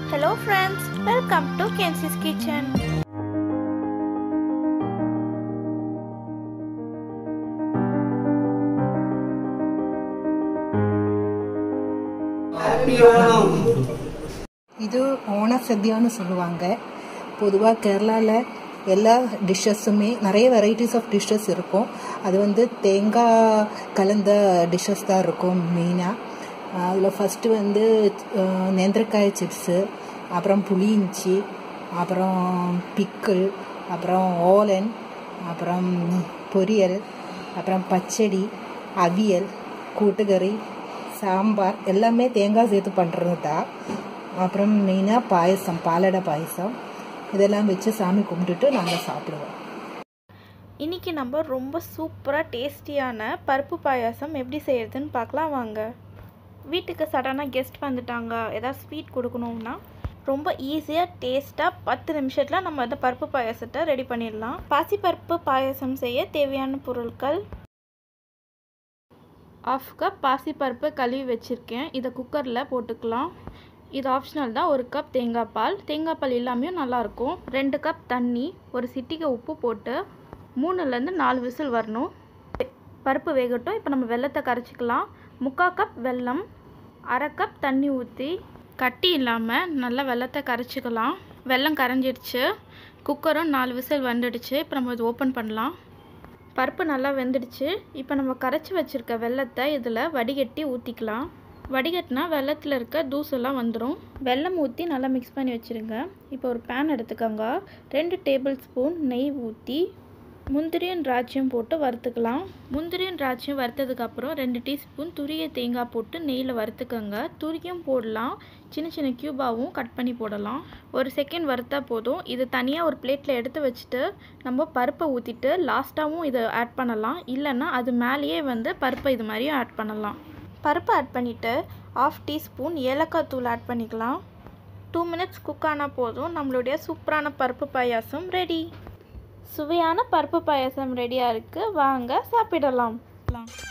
Hello friends, welcome to Kensi's Kitchen. இது ஓணசத்யான்னு சொல்லுவாங்க பொதுவாக கேரளாவில் எல்லா டிஷ்ஷஸுமே நிறைய வெரைட்டிஸ் ஆஃப் டிஷ்ஷஸ் இருக்கும் அது வந்து தேங்காய் கலந்த டிஷ்ஷஸ் தான் இருக்கும் மெயினாக அதில் ஃபஸ்ட்டு வந்து அஹ், நேந்திரக்காய் சிப்ஸு அப்புறம் புளியிஞ்சி அப்புறம் பிக்கிள் அப்புறம் ஓலன் அப்புறம் பொரியல் அப்புறம் பச்சடி அவியல் கூட்டுக்கறி சாம்பார் எல்லாமே தேங்காய் சேர்த்து பண்ணுறது தான் அப்புறம் மெயினாக பாயசம் பாலடை பாயசம் இதெல்லாம் வச்சு சாமி கும்பிட்டுட்டு நாங்கள் சாப்பிடுவோம் இன்னைக்கு நம்ம ரொம்ப சூப்பராக டேஸ்டியான பருப்பு பாயாசம் எப்படி செய்யறதுன்னு பார்க்கலாம் வாங்க வீட்டுக்கு சடனாக கெஸ்ட் வந்துட்டாங்க ஏதாவது ஸ்வீட் கொடுக்கணும்னா ரொம்ப ஈஸியாக டேஸ்ட்டாக பத்து நிமிஷத்தில் நம்ம அந்த பருப்பு பாயாசத்தை ரெடி பண்ணிடலாம் பாசிப்பருப்பு பாயாசம் செய்ய தேவையான பொருட்கள் ஆஃப் கப் பாசிப்பருப்பு கழுவி வச்சுருக்கேன் இதை குக்கரில் போட்டுக்கலாம் இது ஆப்ஷனல் தான் ஒரு கப் தேங்காய் பால் தேங்காய் பால் இல்லாமையும் நல்லாயிருக்கும் ரெண்டு கப் தண்ணி ஒரு சிட்டிகை உப்பு போட்டு மூணுலேருந்து நாலு விசில் வரணும் பருப்பு வேகட்டும் இப்போ நம்ம வெல்லத்தை கரைச்சிக்கலாம் முக்கால் கப் வெல்லம் அரை கப் தண்ணி ஊற்றி கட்டி இல்லாமல் நல்லா வெல்லத்தை கரைச்சிக்கலாம் வெல்லம் கரைஞ்சிடுச்சு குக்கரும் நாலு விசில் வந்துடுச்சு இப்போ நம்ம இது ஓப்பன் பண்ணலாம் பருப்பு நல்லா வெந்துடுச்சு இப்போ நம்ம கரைச்சி வச்சுருக்க வெல்லத்தை இதில் வடிகட்டி ஊற்றிக்கலாம் வடிகட்டினா வெள்ளத்தில் இருக்க தூசெல்லாம் வந்துடும் வெல்லம் ஊற்றி நல்லா மிக்ஸ் பண்ணி வச்சுருங்க இப்போ ஒரு பேன் எடுத்துக்கோங்க ரெண்டு டேபிள் ஸ்பூன் நெய் ஊற்றி முந்திரியும் திராட்சையும் போட்டு வறுத்துக்கலாம் முந்திரியும் திராட்சையும் வறுத்ததுக்கப்புறம் ரெண்டு டீஸ்பூன் துரிய தேங்காய் போட்டு நெய்யில் வறுத்துக்கோங்க துரியும் போடலாம் சின்ன சின்ன க்யூபாவும் கட் பண்ணி போடலாம் ஒரு செகண்ட் வறுத்தா போதும் இது தனியாக ஒரு பிளேட்டில் எடுத்து வச்சுட்டு நம்ம பருப்பை ஊற்றிட்டு லாஸ்ட்டாகவும் இதை ஆட் பண்ணலாம் இல்லைன்னா அது மேலேயே வந்து பருப்பை இது மாதிரியும் ஆட் பண்ணலாம் பருப்பு ஆட் பண்ணிவிட்டு ஆஃப் டீஸ்பூன் ஏலக்காய் தூள் ஆட் பண்ணிக்கலாம் டூ மினிட்ஸ் குக் ஆனால் போதும் நம்மளுடைய சூப்பரான பருப்பு பாயாசம் ரெடி சுவையான பருப்பு பாயாசம் ரெடியாக இருக்குது வாங்க சாப்பிடலாம்